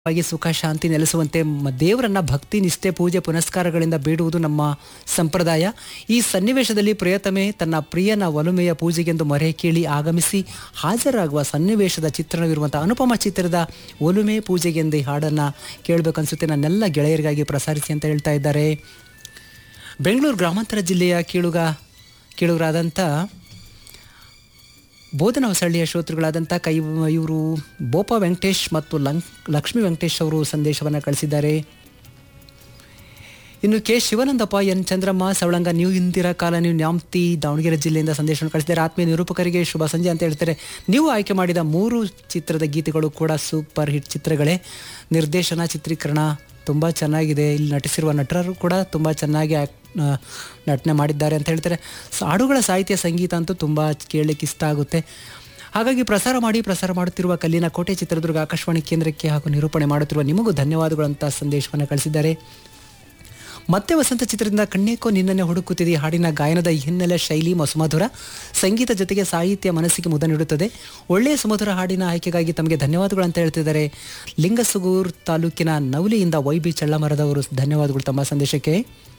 ವಾಗಿ ಸುಖ ಶಾಂತಿ ನೆಲೆಸುವಂತೆ ಮ- ದೇವರನ್ನ ಭಕ್ತಿ ನಿಷ್ಠೆ ಪೂಜೆ ಪುನಸ್ಕಾರಗಳಿಂದ ಬೇಡುವುದು ನಮ್ಮ ಸಂಪ್ರದಾಯ ಈ ಸನ್ನಿವೇಶದಲ್ಲಿ ಪ್ರಿಯತಮೆ ತನ್ನ ಪ್ರಿಯನ ಒಲುಮೆಯ ಪೂಜೆಗೆಂದು ಮೊರೆ ಕೇಳಿ ಆಗಮಿಸಿ ಹಾಜರಾಗುವ ಸನ್ನಿವೇಶದ ಚಿತ್ರಣವಿರುವಂತಹ ಅನುಪಮ ಚಿತ್ರದ ಒಲುಮೆ ಪೂಜೆಗೆಂದು ಈ ಹಾಡನ್ನು ಕೇಳಬೇಕನ್ಸುತ್ತೆ ನನ್ನೆಲ್ಲ ಗೆಳೆಯರಿಗಾಗಿ ಪ್ರಸಾರಿಸಿ ಅಂತ ಹೇಳ್ತಾ ಇದ್ದಾರೆ ಬೆಂಗಳೂರು ಗ್ರಾಮಾಂತರ ಜಿಲ್ಲೆಯ ಕೀಳುಗ ಕೀಳುಗರಾದಂಥ ಬೋಧನ ಹೊಸಳ್ಳಿಯ ಶ್ರೋತೃಗಳಾದಂಥ ಕೈ ಇವರು ಬೋಪ ವೆಂಕಟೇಶ್ ಮತ್ತು ಲಂಕ್ ಲಕ್ಷ್ಮೀ ವೆಂಕಟೇಶ್ ಅವರು ಸಂದೇಶವನ್ನು ಕಳಿಸಿದ್ದಾರೆ ಇನ್ನು K Shivanandappa N Chandramma Savalanga new Indira colony Nyamathi Davanagere ಜಿಲ್ಲೆಯಿಂದ ಸಂದೇಶವನ್ನು ಕಳಿಸಿದ್ದಾರೆ ಆತ್ಮೀಯ ನಿರೂಪಕರಿಗೆ ಶುಭ ಸಂಜೆ ಅಂತ ಹೇಳ್ತಾರೆ ನೀವು ಆಯ್ಕೆ ಮಾಡಿದ ಮೂರು ಚಿತ್ರದ ಗೀತೆಗಳು ಕೂಡ ಸೂಪರ್ ಹಿಟ್ ಚಿತ್ರಗಳೇ ನಿರ್ದೇಶನ ಚಿತ್ರೀಕರಣ ತುಂಬ ಚೆನ್ನಾಗಿದೆ ಇಲ್ಲಿ ನಟಿಸಿರುವ ನಟರು ಕೂಡ ತುಂಬ ಚೆನ್ನಾಗಿ ಆ್ಯಕ್ಟ್ ನಟನೆ ಮಾಡಿದ್ದಾರೆ ಅಂತ ಹೇಳ್ತಾರೆ ಸ- ಹಾಡುಗಳ ಸಾಹಿತ್ಯ ಸಂಗೀತ ಅಂತೂ ತುಂಬ ಕೇಳಲಿಕ್ಕೆ ಇಷ್ಟ ಆಗುತ್ತೆ ಹಾಗಾಗಿ ಪ್ರಸಾರ ಮಾಡಿ ಪ್ರಸಾರ ಮಾಡುತ್ತಿರುವ ಕಲ್ಲಿನ ಕೋಟೆ ಚಿತ್ರದುರ್ಗ ಆಕಾಶವಾಣಿ ಕೇಂದ್ರಕ್ಕೆ ಹಾಗೂ ನಿರೂಪಣೆ ಮಾಡುತ್ತಿರುವ ನಿಮಗೂ ಧನ್ಯವಾದಗಳು ಅಂತ ಸಂದೇಶವನ್ನು ಕಳಿಸಿದ್ದಾರೆ ಮತ್ತೆ ವಸಂತ ಚಿತ್ರದಿಂದ ಕಣ್ಣೇಕೋ ನಿನ್ನನ್ನೇ ಹುಡುಕುತ್ತಿದೆ ಈ ಹಾಡಿನ ಗಾಯನದ ಹಿನ್ನೆಲೆ ಶೈಲಿ ಮಸುಮಧುರ ಸಂಗೀತ ಜೊತೆಗೆ ಸಾಹಿತ್ಯ ಮನಸ್ಸಿಗೆ ಮುದ ನೀಡುತ್ತದೆ ಒಳ್ಳೆಯ ಸುಮಧುರ ಹಾಡಿನ ಆಯ್ಕೆಗಾಗಿ ತಮಗೆ ಧನ್ಯವಾದಗಳು ಅಂತ ಹೇಳ್ತಿದ್ದಾರೆ ಲಿಂಗಸುಗೂರ್ ತಾಲೂಕಿನ ನವಲಿಯಿಂದ ವೈ ಬಿ ಚಳ್ಳಮರದವರು ಧನ್ಯವಾದಗಳು ತಮ್ಮ ಸಂದೇಶಕ್ಕೆ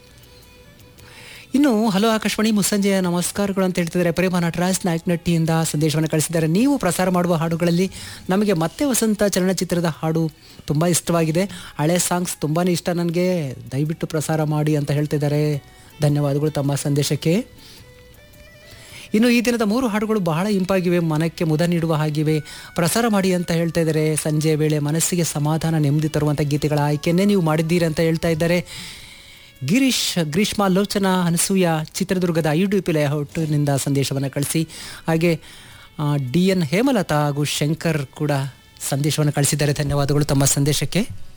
ಇನ್ನು ಹಲೋ ಆಕಾಶವಾಣಿ ಮುಸ್ಸಂಜೆಯ ನಮಸ್ಕಾರಗಳು ಅಂತ ಹೇಳ್ತಿದ್ದಾರೆ ಪ್ರೇಮ ನಟರಾಜ್ ನಾಯಕನಟ್ಟಿಯಿಂದ ಸಂದೇಶವನ್ನು ಕಳಿಸಿದ್ದಾರೆ ನೀವು ಪ್ರಸಾರ ಮಾಡುವ ಹಾಡುಗಳಲ್ಲಿ ನಮಗೆ ಮತ್ತೆ ವಸಂತ ಚಲನಚಿತ್ರದ ಹಾಡು ತುಂಬ ಇಷ್ಟವಾಗಿದೆ ಹಳೆ ಸಾಂಗ್ಸ್ ತುಂಬಾ ಇಷ್ಟ ನನಗೆ ದಯವಿಟ್ಟು ಪ್ರಸಾರ ಮಾಡಿ ಅಂತ ಹೇಳ್ತಿದ್ದಾರೆ ಧನ್ಯವಾದಗಳು ತಮ್ಮ ಸಂದೇಶಕ್ಕೆ ಇನ್ನು ಈ ದಿನದ ಮೂರು ಹಾಡುಗಳು ಬಹಳ ಇಂಪಾಗಿವೆ ಮನಕ್ಕೆ ಮುದ ನೀಡುವ ಹಾಗಿವೆ ಪ್ರಸಾರ ಮಾಡಿ ಅಂತ ಹೇಳ್ತಾ ಇದ್ದಾರೆ ಸಂಜೆ ವೇಳೆ ಮನಸ್ಸಿಗೆ ಸಮಾಧಾನ ನೆಮ್ಮದಿ ತರುವಂಥ ಗೀತೆಗಳ ಆಯ್ಕೆಯನ್ನೇ ನೀವು ಮಾಡಿದ್ದೀರಿ ಅಂತ ಹೇಳ್ತಾ ಇದ್ದಾರೆ ಗಿರೀಶ್ ಗ್ರೀಷ್ಮಾ ಲೋಚನಾ ಅನಸೂಯ ಚಿತ್ರದುರ್ಗದ ಐ ಡಿ ಪಿ ಲೇಔಟ್ನಿಂದ ಸಂದೇಶವನ್ನು ಕಳಿಸಿ ಹಾಗೆ ಡಿ ಎನ್ ಹೇಮಲತಾ ಹಾಗೂ ಶಂಕರ್ ಕೂಡ ಸಂದೇಶವನ್ನು ಕಳಿಸಿದ್ದಾರೆ ಧನ್ಯವಾದಗಳು ತಮ್ಮ ಸಂದೇಶಕ್ಕೆ